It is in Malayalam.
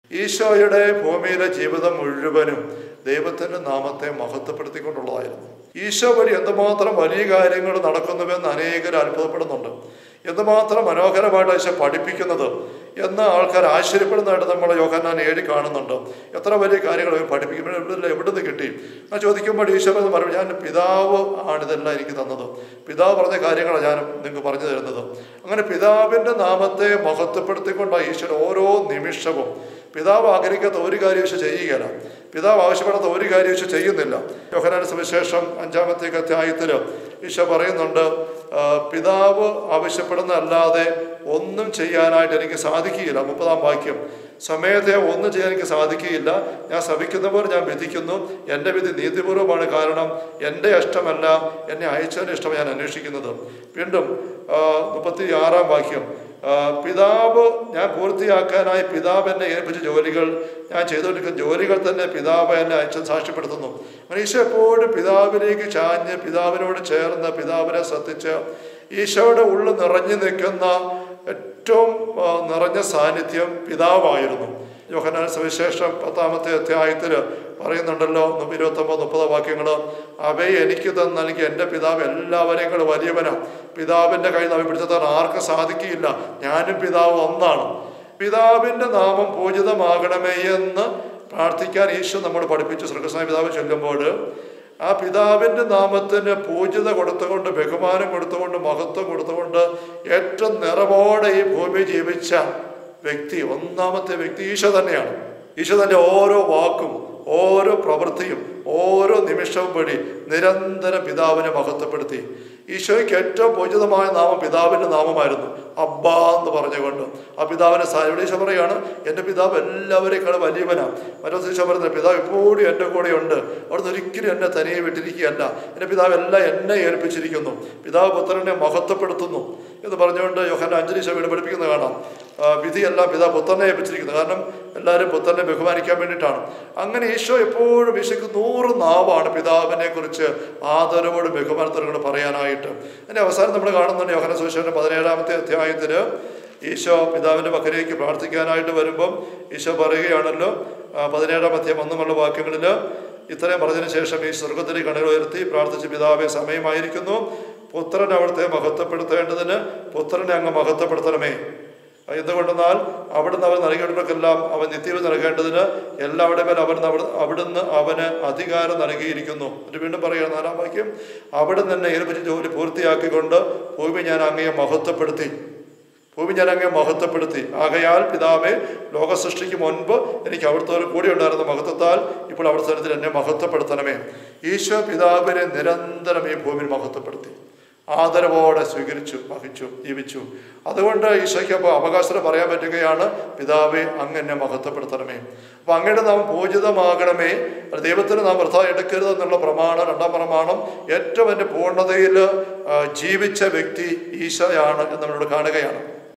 ഈശോയുടെ ഭൂമിയിലെ ജീവിതം മുഴുവനും ദൈവത്തിന്റെ നാമത്തെ മഹത്വപ്പെടുത്തിക്കൊണ്ടുള്ളതായിരുന്നു ഈശോ വഴി എന്തുമാത്രം വലിയ കാര്യങ്ങൾ നടക്കുന്നുവെന്ന് അനേകർ അത്ഭുതപ്പെടുന്നുണ്ട് എന്തുമാത്രം മനോഹരമായിട്ട് ഈശോ പഠിപ്പിക്കുന്നത് എന്ന് ആൾക്കാർ ആശ്ചര്യപ്പെടുന്നതായിട്ട് നമ്മൾ യോഹന്നാൻ ഏഴി കാണുന്നുണ്ട് എത്ര വലിയ കാര്യങ്ങൾ ഇവൻ പഠിപ്പിക്കുമ്പോൾ എവിടെ എവിടെ നിന്ന് കിട്ടി ഞാൻ ചോദിക്കുമ്പോൾ ഈശോ എന്ന് പറയും ഞാൻ പിതാവ് ആണ് ഇതെല്ലാം എനിക്ക് തന്നത് പിതാവ് പറഞ്ഞ കാര്യങ്ങളാണ് ഞാൻ നിങ്ങൾക്ക് പറഞ്ഞു തരുന്നത് അങ്ങനെ പിതാവിൻ്റെ നാമത്തെ മഹത്വപ്പെടുത്തിക്കൊണ്ടാണ് ഈശ്വരൻ ഓരോ നിമിഷവും പിതാവ് ആഗ്രഹിക്കാത്ത ഒരു കാര്യം ഈശോ ചെയ്യുകയില്ല പിതാവ് ആവശ്യപ്പെടാത്ത ഒരു കാര്യം ഈശോ ചെയ്യുന്നില്ല യോഹനാന സുവിശേഷം അഞ്ചാമത്തെ അധ്യായത്തിൽ ഈശോ പറയുന്നുണ്ട് ആ, പിതാവ് ആവശ്യപ്പെടുന്നതല്ലാതെ ഒന്നും ചെയ്യാനായിട്ട് എനിക്ക് സാധിക്കുകയില്ല മുപ്പതാം വാക്യം സമയത്തെ ഒന്നും ചെയ്യാൻ എനിക്ക് സാധിക്കുകയില്ല ഞാൻ ശ്രമിക്കുന്നവർ ഞാൻ വിധിക്കുന്നു എൻ്റെ വിധി നീതിപൂർവമാണ് കാരണം എൻ്റെ ഇഷ്ടമല്ല എന്നെ അയച്ചതിൻ്റെ ഇഷ്ടം ഞാൻ അന്വേഷിക്കുന്നത് വീണ്ടും ആ, മുപ്പത്തി ആറാം വാക്യം ആ, പിതാവ് ഞാൻ പൂർത്തിയാക്കാനായി പിതാവ് എന്നെ ഏൽപ്പിച്ച ജോലികൾ ഞാൻ ചെയ്തുകൊണ്ടിരിക്കുന്ന ജോലികൾ തന്നെ പിതാവ് എന്നെ അയച്ചു സാക്ഷ്യപ്പെടുത്തുന്നു അങ്ങനെ ഈശോ എപ്പോഴും പിതാവിലേക്ക് ചാഞ്ഞ് പിതാവിനോട് ചേർന്ന് പിതാവിനെ ശ്രദ്ധിച്ച് ഈശോയുടെ ഉള്ളിൽ നിറഞ്ഞു നിൽക്കുന്ന ഏറ്റവും ആ, നിറഞ്ഞ സാന്നിധ്യം പിതാവായിരുന്നു യോഹനാൻ സുവിശേഷം പത്താമത്തെ അധ്യായത്തിൽ പറയുന്നുണ്ടല്ലോ ഇരുപത്തൊമ്പത് മുപ്പത് വാക്യങ്ങൾ അവയെ എനിക്ക് തന്ന് നൽകി എൻ്റെ പിതാവ് എല്ലാവരെയും കൂടെ വലിയവനാണ് പിതാവിൻ്റെ കയ്യിൽ നിന്ന് അവ പിടിച്ചെത്താൻ ആർക്കും സാധിക്കുകയില്ല ഞാനും പിതാവ് ഒന്നാണ് പിതാവിൻ്റെ നാമം പൂജിതമാകണമേ എന്ന് പ്രാർത്ഥിക്കാൻ ഈശോ നമ്മൾ പഠിപ്പിച്ചു ശ്രീകൃഷ്ണ പിതാവ് ചൊല്ലുമ്പോൾ ആ പിതാവിൻ്റെ നാമത്തിന് പൂജിത കൊടുത്തുകൊണ്ട് ബഹുമാനം കൊടുത്തുകൊണ്ട് മഹത്വം കൊടുത്തുകൊണ്ട് ഏറ്റവും നിറവോടെ ഈ ഭൂമി ജീവിച്ച വ്യക്തി ഒന്നാമത്തെ വ്യക്തി ഈശോ തന്നെയാണ് ഈശോ തൻ്റെ ഓരോ വാക്കും ഓരോ പ്രവൃത്തിയും ഓരോ നിമിഷവും വഴി നിരന്തരം പിതാവിനെ മഹത്വപ്പെടുത്തി ഈശോയ്ക്ക് ഏറ്റവും പൂജിതമായ നാമം പിതാവിൻ്റെ നാമമായിരുന്നു അബ്ബ എന്ന് പറഞ്ഞുകൊണ്ട് ആ പിതാവിനെ സാഹചര്യം ഈശോ പറയാണ് എൻ്റെ പിതാവ് എല്ലാവരെക്കാളും വലിയവനാണ് മറ്റോ ഈശോ പറയുന്നത് പിതാവ് എപ്പോഴും എൻ്റെ കൂടെ ഉണ്ട് അവിടുന്ന് ഒരിക്കലും എന്നെ തനിയെ വിട്ടിരിക്കുകയല്ല എൻ്റെ പിതാവ് എല്ലാം എന്നെ ഏൽപ്പിച്ചിരിക്കുന്നു പിതാവ് പുത്രനെ മഹത്വപ്പെടുത്തുന്നു എന്ന് പറഞ്ഞുകൊണ്ട് യോഹന അഞ്ജലീശോ വീട് പഠിപ്പിക്കുന്നത് കാണാം ആ, വിധിയെല്ലാം പിതാവ് പുത്രനെ ഏൽപ്പിച്ചിരിക്കുന്നത് കാരണം എല്ലാവരും പുത്രനെ ബഹുമാനിക്കാൻ വേണ്ടിയിട്ടാണ് അങ്ങനെ ഈശോ എപ്പോഴും ഈശോയ്ക്ക് നൂറ് നാവാണ് പിതാവിനെ കുറിച്ച് ആദരവോട് ബഹുമാനത്തോടുകൂടെ പറയാനായിട്ട് അതിൻ്റെ അവസാനം നമ്മൾ കാണുന്നുണ്ട് യോഹന സുവിശേഷം പതിനേഴാമത്തെ അധ്യായത്തിൽ ഈശോ പിതാവിൻ്റെ പക്കലേക്ക് പ്രാർത്ഥിക്കാനായിട്ട് വരുമ്പം ഈശോ പറയുകയാണല്ലോ ആ, പതിനേഴാം അധ്യായം ഒന്നുമുള്ള വാക്യങ്ങളിൽ ഇത്രയും പറഞ്ഞതിന് ശേഷം ഈ സ്വർഗത്തിലേക്ക് കണ്ണുകൾ ഉയർത്തി പ്രാർത്ഥിച്ച് പിതാവെ സമയമായിരിക്കുന്നു പുത്രൻ അവിടുത്തെ മഹത്വപ്പെടുത്തേണ്ടതിന് പുത്രനെ അങ്ങ് മഹത്വപ്പെടുത്തണമേ എന്തുകൊണ്ടെന്നാൽ അവിടുന്ന് അവൻ നൽകേണ്ടവർക്കെല്ലാം അവൻ നിത്യവും നൽകേണ്ടതിന് എല്ലാവരുടെ മേൽ അവൻ അവ- അവിടുന്ന് അവന് അധികാരം നൽകിയിരിക്കുന്നു എന്നിട്ട് വീണ്ടും പറയുക നാലാം വാക്യം അവിടുന്ന് എന്നെ ഏൽപ്പിച്ച ജോലി പൂർത്തിയാക്കിക്കൊണ്ട് ഭൂമി ഞാൻ അങ്ങയെ മഹത്വപ്പെടുത്തി ഭൂമി ഞാൻ അങ്ങേ മഹത്വപ്പെടുത്തി ആകയാൽ പിതാവെ ലോക സൃഷ്ടിക്ക് മുൻപ് എനിക്ക് അവിടുത്തെ കൂടി ഉണ്ടായിരുന്ന മഹത്വത്താൽ ഇപ്പോൾ അവിടുത്തെ സ്ഥലത്തിൽ എന്നെ മഹത്വപ്പെടുത്തണമേ ഈശോ പിതാവിനെ നിരന്തരം ഈ ഭൂമിയിൽ മഹത്വപ്പെടുത്തി ആദരവോടെ സ്വീകരിച്ചു വഹിച്ചു ജീവിച്ചു അതുകൊണ്ട് ഈശോയ്ക്ക് അപ്പോൾ അവകാശം പറയാൻ പറ്റുകയാണ് പിതാവെ അങ്ങ് എന്നെ മഹത്വപ്പെടുത്തണമേ അപ്പൊ അങ്ങയുടെ നാം പൂജിതമാകണമേ അത് ദൈവത്തിന് നാം വൃഥ എടുക്കരുത് എന്നുള്ള പ്രമാണം രണ്ടാം പ്രമാണം ഏറ്റവും എൻ്റെ പൂർണ്ണതയിൽ ആ, ജീവിച്ച വ്യക്തി ഈശോയാണ് എന്ന് നമ്മളോട് കാണുകയാണ്